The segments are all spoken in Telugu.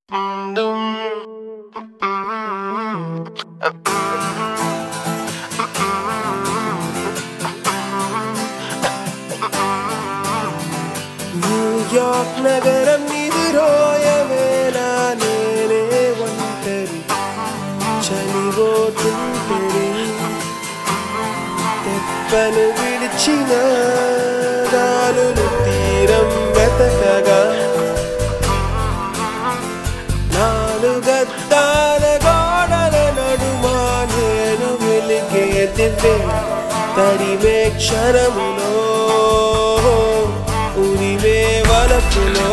న్యూయార్క్ నగరం ఎదురోయవేళ నేనే ఒంటరి చలిపోతుంటరి తెప్పను విడిచిన గాలులు తీరం వెతకగా నాలుగద్దాల గోడల నడుమా నేను వెలిగే దివ్వే తరిమే క్షణములో ఉరివే వలపులో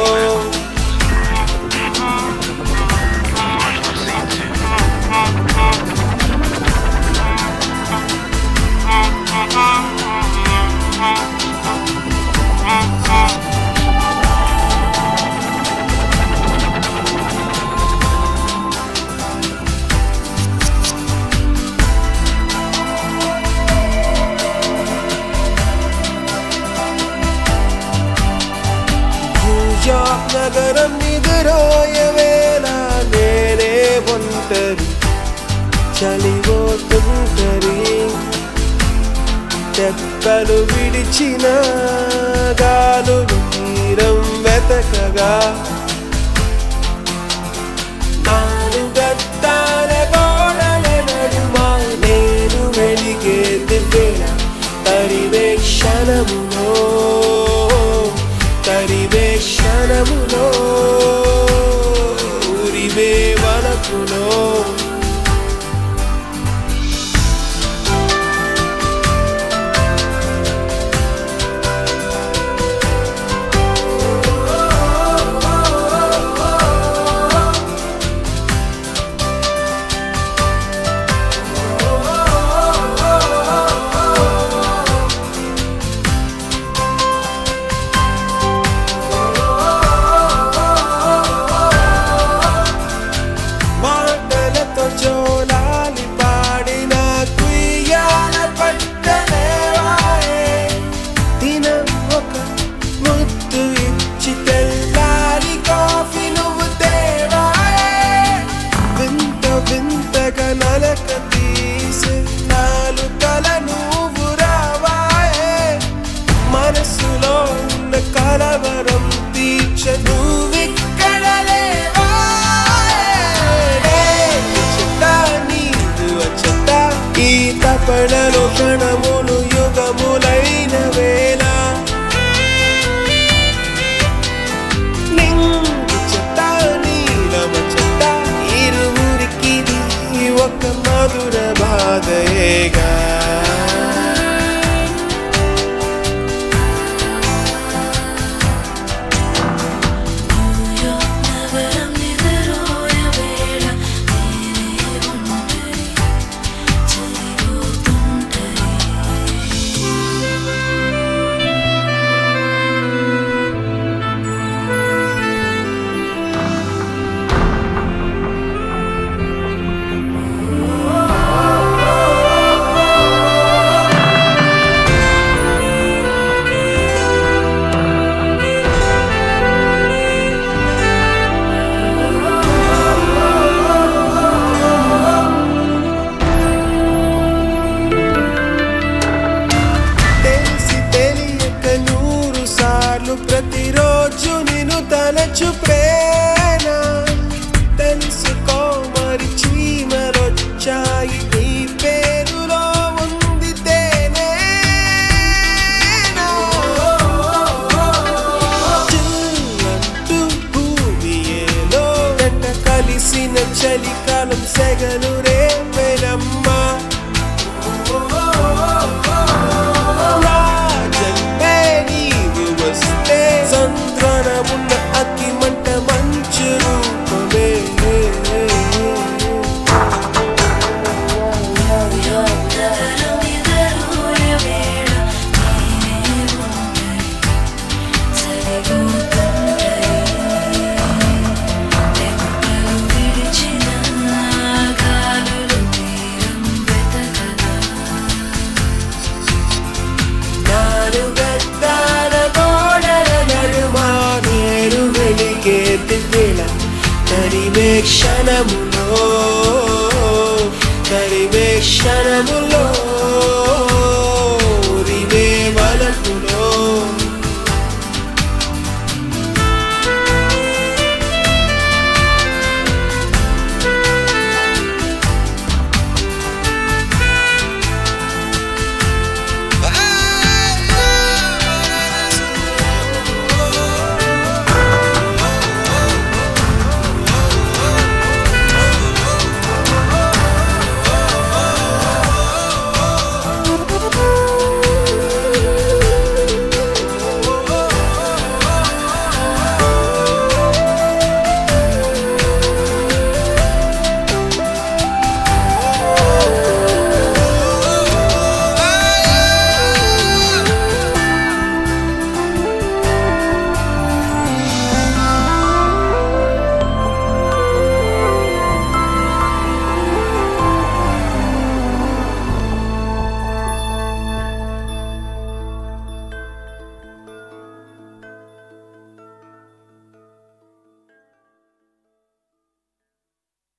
న్యూయార్క్ నగరం నిదురోయవేళ నేనే ఒంటరి చలిపోతుంటరి తెప్పలు విడిచిన గాలులు తీరం వెతకగా నాలుగద్దాల గోడల నడుమ నేను వెలిగే దివ్వేళ తరివే క్షణములో తరివే క్షణములో ఉరివే వలపులో మాటలతో జోలాలి పాడిన కుయ్యాల పట్టలేవాయే దినం ఒక ముద్దు ఇచ్చి తెల్లారి కాఫీ నువ్వు తేవాయే వింత వింతగా నలక తీసి నాలుకల నువ్వు రావాయే మనసులో ఉన్న కలవరం తీర్చ నువ్విక్కడ ఈ తపడలో క్షణములు యుగములైన వేళ నింగు చెత్త నీలమ చెత్త ఇరువురికి ఒక మధుర బాధయేగా నగరం నిద్రోయవేళ నేనే ఒంటరి చలిపోతుంటరి తెలిసి తెలియక నూరు సార్లు ప్రతిరోజు నిన్ను తలచు ప్రేమ తెలుసుకో మరి చీమలొచ్చాయి నీ పేరులో ఉంది తేనే చిల్లంటూ భూమి ఏలో జంట కలిసిన చలికాలం సెగలు రేపెనమ్మా రాజన్మే నీవు వస్తే సంద్రనమున్న అతి మంట మంచు రూపమే నగరం నిద్రోయవేళ నేనే ఒంటరి చలిపోతుంటరి తెప్పలు విడిచిన గాలు క్షణములో తరిమే క్షణములో